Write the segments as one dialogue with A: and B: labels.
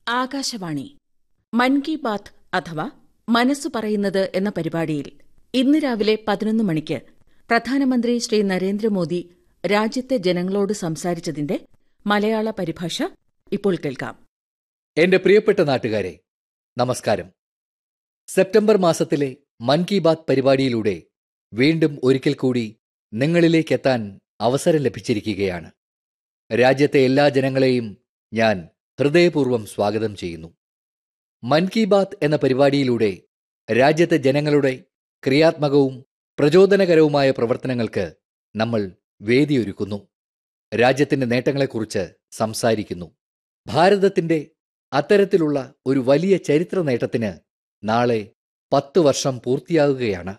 A: ആകാശവാണി മൻ കി ബാത്ത് അഥവാ മനസ്സു പറയുന്നത് എന്ന പരിപാടിയിൽ ഇന്ന് രാവിലെ പതിനൊന്ന് മണിക്ക് പ്രധാനമന്ത്രി ശ്രീ നരേന്ദ്രമോദി രാജ്യത്തെ ജനങ്ങളോട് സംസാരിച്ചതിന്റെ മലയാള പരിഭാഷ ഇപ്പോൾ കേൾക്കാം
B: എന്റെ പ്രിയപ്പെട്ട നാട്ടുകാരെ നമസ്കാരം സെപ്റ്റംബർ മാസത്തിലെ മൻ കി ബാത്ത് പരിപാടിയിലൂടെ വീണ്ടും ഒരിക്കൽ കൂടി നിങ്ങളിലേക്കെത്താൻ അവസരം ലഭിച്ചിരിക്കുകയാണ് രാജ്യത്തെ എല്ലാ ജനങ്ങളെയും ഞാൻ ഹൃദയപൂർവ്വം സ്വാഗതം ചെയ്യുന്നു മൻ കി ബാത്ത് എന്ന പരിപാടിയിലൂടെ രാജ്യത്തെ ജനങ്ങളുടെ ക്രിയാത്മകവും പ്രചോദനകരവുമായ പ്രവർത്തനങ്ങൾക്ക് നമ്മൾ വേദിയൊരുക്കുന്നു രാജ്യത്തിന്റെ നേട്ടങ്ങളെക്കുറിച്ച് സംസാരിക്കുന്നു ഭാരതത്തിന്റെ അത്തരത്തിലുള്ള ഒരു വലിയ ചരിത്ര നേട്ടത്തിന് നാളെ പത്ത് വർഷം പൂർത്തിയാകുകയാണ്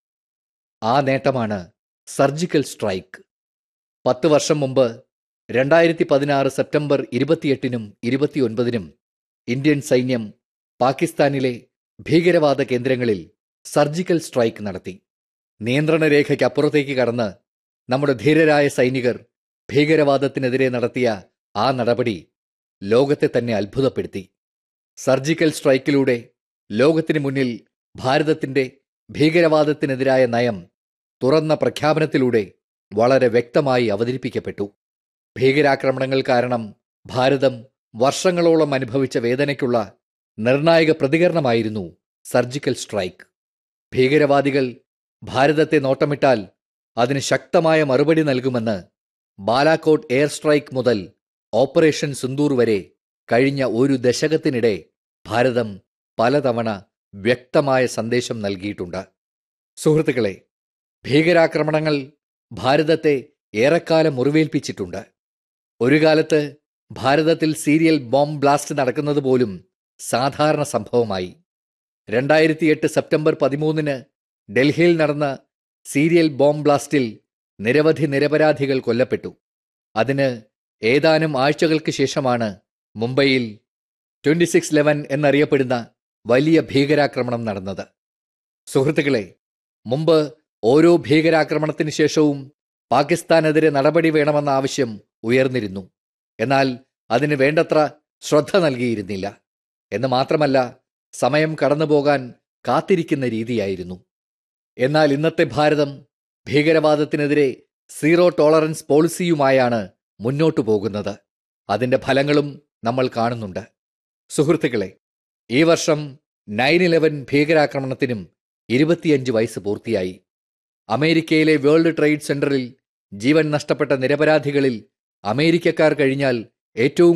B: ആ നേട്ടമാണ് സർജിക്കൽ സ്ട്രൈക്ക് പത്ത് വർഷം മുമ്പ് രണ്ടായിരത്തി പതിനാറ് സെപ്റ്റംബർ ഇരുപത്തിയെട്ടിനും ഇരുപത്തിയൊൻപതിനും ഇന്ത്യൻ സൈന്യം പാകിസ്ഥാനിലെ ഭീകരവാദ കേന്ദ്രങ്ങളിൽ സർജിക്കൽ സ്ട്രൈക്ക് നടത്തി നിയന്ത്രണ രേഖയ്ക്കപ്പുറത്തേക്ക് കടന്ന് നമ്മുടെ ധീരരായ സൈനികർ ഭീകരവാദത്തിനെതിരെ നടത്തിയ ആ നടപടി ലോകത്തെ തന്നെ അത്ഭുതപ്പെടുത്തി സർജിക്കൽ സ്ട്രൈക്കിലൂടെ ലോകത്തിന് മുന്നിൽ ഭാരതത്തിന്റെ ഭീകരവാദത്തിനെതിരായ നയം തുറന്ന പ്രഖ്യാപനത്തിലൂടെ വളരെ വ്യക്തമായി അവതരിപ്പിക്കപ്പെട്ടു ഭീകരാക്രമണങ്ങൾ കാരണം ഭാരതം വർഷങ്ങളോളം അനുഭവിച്ച വേദനയ്ക്കുള്ള നിർണായക പ്രതികരണമായിരുന്നു സർജിക്കൽ സ്ട്രൈക്ക് ഭീകരവാദികൾ ഭാരതത്തെ നോട്ടമിട്ടാൽ അതിന് ശക്തമായ മറുപടി നൽകുമെന്ന് ബാലാക്കോട്ട് എയർ സ്ട്രൈക്ക് മുതൽ ഓപ്പറേഷൻ സിന്ദൂർ വരെ കഴിഞ്ഞ ഒരു ദശകത്തിനിടെ ഭാരതം പലതവണ വ്യക്തമായ സന്ദേശം നൽകിയിട്ടുണ്ട് സുഹൃത്തുക്കളെ ഭീകരാക്രമണങ്ങൾ ഭാരതത്തെ ഏറെക്കാലം മുറിവേൽപ്പിച്ചിട്ടുണ്ട് ഒരു കാലത്ത് ഭാരതത്തിൽ സീരിയൽ ബോംബ് ബ്ലാസ്റ്റ് നടക്കുന്നത് പോലും സാധാരണ സംഭവമായി രണ്ടായിരത്തിയെട്ട് സെപ്റ്റംബർ പതിമൂന്നിന് ഡൽഹിയിൽ നടന്ന സീരിയൽ ബോംബ് ബ്ലാസ്റ്റിൽ നിരവധി നിരപരാധികൾ കൊല്ലപ്പെട്ടു അതിന് ഏതാനും ആഴ്ചകൾക്ക് ശേഷമാണ് മുംബൈയിൽ ട്വന്റി സിക്സ് ലെവൻ എന്നറിയപ്പെടുന്ന വലിയ ഭീകരാക്രമണം നടന്നത് സുഹൃത്തുക്കളെ മുമ്പ് ഓരോ ഭീകരാക്രമണത്തിന് ശേഷവും പാകിസ്ഥാനെതിരെ നടപടി വേണമെന്ന ആവശ്യം ഉയർന്നിരുന്നു എന്നാൽ അതിന് വേണ്ടത്ര ശ്രദ്ധ നൽകിയിരുന്നില്ല എന്ന് മാത്രമല്ല സമയം കടന്നുപോകാൻ കാത്തിരിക്കുന്ന രീതിയായിരുന്നു എന്നാൽ ഇന്നത്തെ ഭാരതം ഭീകരവാദത്തിനെതിരെ സീറോ ടോളറൻസ് പോളിസിയുമായാണ് മുന്നോട്ടു പോകുന്നത് അതിന്റെ ഫലങ്ങളും നമ്മൾ കാണുന്നുണ്ട് സുഹൃത്തുക്കളെ ഈ വർഷം നയൻ ഇലവൻ ഭീകരാക്രമണത്തിനും ഇരുപത്തിയഞ്ച് വയസ്സ് പൂർത്തിയായി അമേരിക്കയിലെ വേൾഡ് ട്രേഡ് സെന്ററിൽ ജീവൻ നഷ്ടപ്പെട്ട നിരപരാധികളിൽ അമേരിക്കക്കാർ കഴിഞ്ഞാൽ ഏറ്റവും